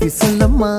love you சொல்லம்மா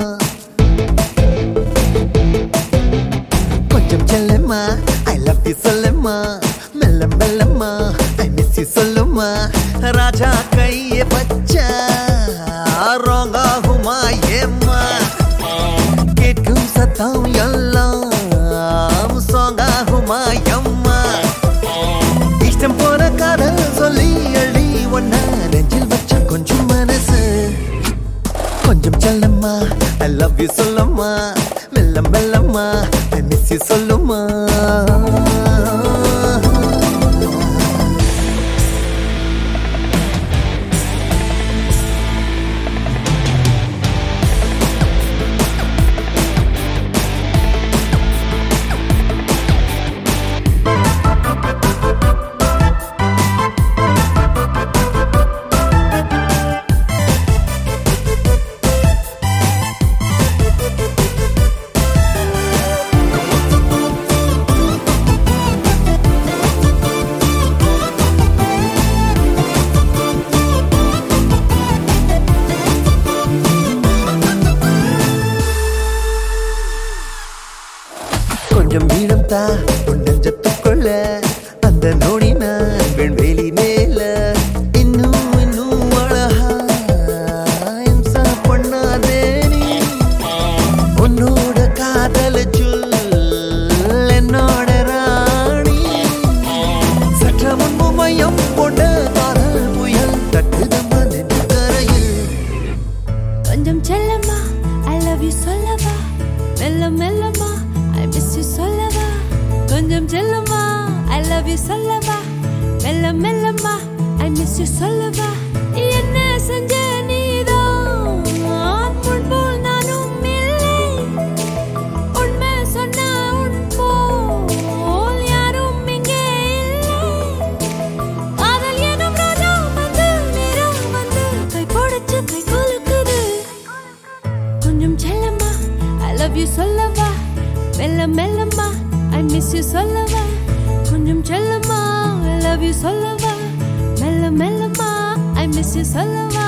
கொஞ்சம் செல்லம்மா I love you சொல்லம்மா மெல்ல மெல்லம்மா ஐ மிஸ் யூ சொல்லுமா ராஜா கைய பச்சா ராங் ஆகுமா ஏம்மா கேட்கும் சத்தம் எல்லாம் சாங் ஆகுமா எம்மா இஷ்டம் போன காதல் சொல்லி அழி ஒன்னா நெஞ்சில் வச்ச கொஞ்சம் மனசு கொஞ்சம் செல்லம்மா ஐ லவ் யூ சொல்லம்மா மெல்ல மெல்லம்மா ஐ மிஸ் யூ சொல்லுமா கொஞ்சம் வீடம் தா உன் நெஞ்சத்துக்குள்ள அந்த நோடி நான் வெண்வெளி மேல இன்னும் இன்னும் அழகா இம்சா பண்ணாதே நீ உன்னோட காதல சொல் என்னோட ராணி சற்ற முன்பு மையம் கொண்ட காதல் புயல் தட்டுதம்மா நெஞ்சு கரையில் கொஞ்சம் செல்லம்மா ஐ லவ் யூ சொல்லவா மெல்ல மெல்லம்மா ஐ மிஸ் யூ சொல்லவா கொஞ்சம் செல்லம்மா ஐ லவ் யூ சொல்லவா மெல்ல மெல்லம்மா ஐ மிஸ் யூ சொல்லவா என்ன செஞ்ச நீதான் முன் போல் நானும் இல்லை உண்மை சொன்ன உன் போல் யாரும் இங்கே இல்லை காதல் எனும் ரோஜா வந்து நேரம் வந்து கை பிடிச்சு கை குலுக்குது கொஞ்சம் செல்லம்மா ஐ லவ் யூ சொல்லவா மெல்ல மெல்லம்மா ஐ மிஸ் யூ சொல்லவா கொஞ்சம் செல்லம்மா ஐ லவ் யூ சொல்லவா மெல்ல மெல்லம்மா ஐ மிஸ் யூ சொல்லவா